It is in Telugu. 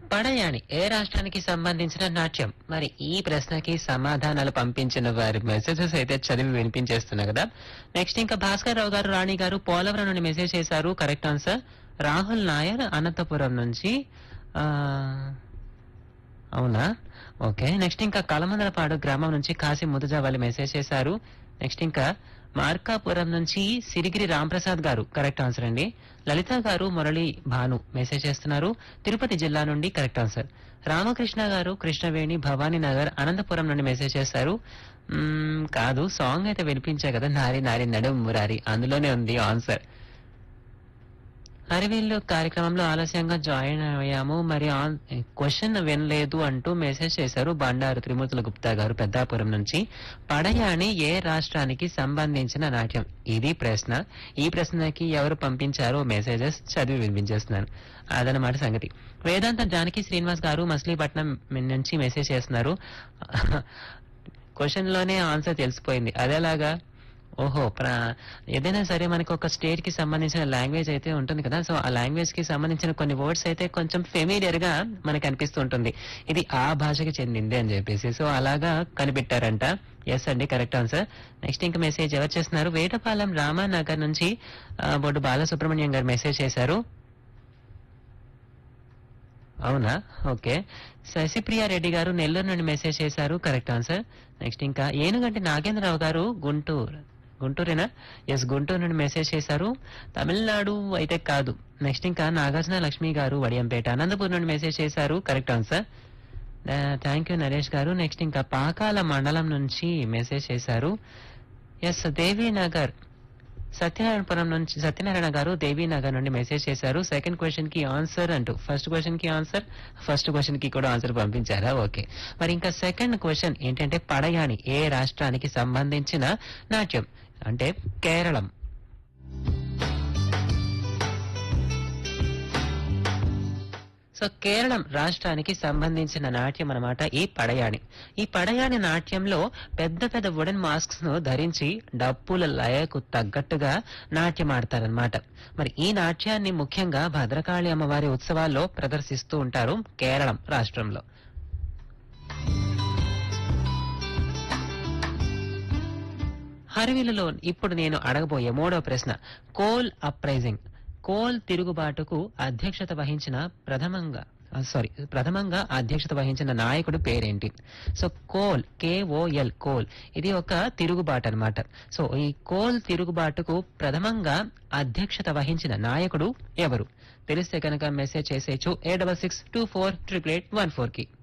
పడయాణి ఏ రాష్ట్రానికి సంబంధించిన నాట్యం మరి ఈ ప్రశ్నకి సమాధానాలు పంపించిన వారి మెసేజెస్ అయితే చదివి వినిపించేస్తున్నా కదా నెక్స్ట్ ఇంకా భాస్కర్ రావు గారు రాణి గారు పోలవరం నుండి మెసేజ్ చేశారు కరెక్ట్ ఆన్సర్ రాహుల్ నాయర్ అనంతపురం నుంచి ఆ, అవునా ఓకే నెక్స్ట్ ఇంకా కలమందలపాడు గ్రామం నుంచి కాశీ ముదుజా వాళ్ళు మెసేజ్ చేశారు నెక్స్ట్ ఇంకా మార్కాపురం నుంచి సిరిగిరి రాంప్రసాద్ గారు కరెక్ట్ ఆన్సర్ అండి లలిత గారు మురళి భాను మెసేజ్ చేస్తున్నారు తిరుపతి జిల్లా నుండి కరెక్ట్ ఆన్సర్ రామకృష్ణ గారు కృష్ణవేణి భవానీ నగర్ అనంతపురం నుండి మెసేజ్ చేశారు మ్మ్, కాదు సాంగ్ అయితే వినిపించే కదా నారి నారి నడుం మురారి అందులోనే ఉంది ఆన్సర్ హరివీళ్ళు కార్యక్రమంలో ఆలస్యంగా జాయిన్ అయ్యాము మరి ఆన్ క్వశ్చన్ వినలేదు అంటూ మెసేజ్ చేశారు బండారు త్రిమూర్తుల గుప్తా గారు పెద్దాపురం నుంచి పడయాని ఏ రాష్ట్రానికి సంబంధించిన నాట్యం ఇది ప్రశ్న ఈ ప్రశ్నకి ఎవరు పంపించారో మెసేజెస్ చదివి వినిపించేస్తున్నాను అదనమాట సంగతి వేదాంత జానకి శ్రీనివాస్ గారు మచిలీపట్నం నుంచి మెసేజ్ చేస్తున్నారు క్వశ్చన్ లోనే ఆన్సర్ తెలిసిపోయింది అదేలాగా ఓహో ప్ర- ఏదైనా సరే మనకి ఒక స్టేట్ కి సంబంధించిన లాంగ్వేజ్ అయితే ఉంటుంది కదా సో ఆ లాంగ్వేజ్ కి సంబంధించిన కొన్ని వర్డ్స్ అయితే కొంచెం ఫెమిలియర్ గా మనకి అనిపిస్తూ ఉంటుంది ఇది ఆ భాషకి చెందింది అని చెప్పేసి సో అలాగా కనిపెట్టారంట ఎస్ అండి కరెక్ట్ ఆన్సర్ నెక్స్ట్ ఇంకా మెసేజ్ ఎవరు చేస్తున్నారు వేటపాలెం రామానగర్ నుంచి ఆ, బొడ్డు బాలసుబ్రహ్మణ్యం గారు మెసేజ్ చేశారు అవునా ఓకే శశిప్రియ రెడ్డి గారు నెల్లూరు నుండి మెసేజ్ చేశారు కరెక్ట్ ఆన్సర్ నెక్స్ట్ ఇంకా ఏనుగంటి నాగేంద్రరావు గారు గుంటూరు గుంటూరేనా ఎస్ గుంటూరు నుండి మెసేజ్ చేశారు తమిళనాడు అయితే కాదు నెక్స్ట్ ఇంకా నాగార్జున లక్ష్మి గారు వడియంపేట అనంతపూర్ నుండి మెసేజ్ చేశారు correct answer thank you Naresh garu next ఇంకా పాకాల మండలం నుంచి మెసేజ్ చేశారు ఎస్ దేవీనగర్ సత్యనారాయణపురం నుంచి సత్యనారాయణ గారు దేవీనగర్ నుండి మెసేజ్ చేశారు సెకండ్ క్వశ్చన్ కి ఆన్సర్ అంటూ ఫస్ట్ క్వశ్చన్ కి ఆన్సర్ ఫస్ట్ క్వశ్చన్ కి కూడా ఆన్సర్ పంపించారా ఓకే మరి ఇంకా సెకండ్ క్వశ్చన్ ఏంటంటే పడయాణి ఏ రాష్ట్రానికి సంబంధించిన నాట్యం అంటే కేరళం సో కేరళం రాష్ట్రానికి సంబంధించిన నాట్యం అన్నమాట ఈ పడయాణి ఈ పడయాణి నాట్యంలో పెద్ద పెద్ద వుడెన్ మాస్క్స్ ను ధరించి డప్పుల లయకు తగ్గట్టుగా నాట్యం ఆడతారనమాట మరి ఈ నాట్యాన్ని ముఖ్యంగా భద్రకాళి అమ్మవారి ఉత్సవాల్లో ప్రదర్శిస్తూ ఉంటారు కేరళం రాష్ట్రంలో హరివిలులో ఇప్పుడు నేను అడగబోయే మూడో ప్రశ్న కోల్ అప్రైజింగ్ కోల్ తిరుగుబాటుకు అధ్యక్షత వహించిన ప్రథమంగా సారీ ప్రథమంగా అధ్యక్షత వహించిన నాయకుడు పేరేంటి సో కోల్ కేఓఎల్ కోల్ ఇది ఒక తిరుగుబాటు అన్నమాట సో ఈ కోల్ తిరుగుబాటుకు ప్రథమంగా అధ్యక్షత వహించిన నాయకుడు ఎవరు తెలిస్తే కనుక మెసేజ్ చేసేయచ్చు A double six two four triple eight one four కి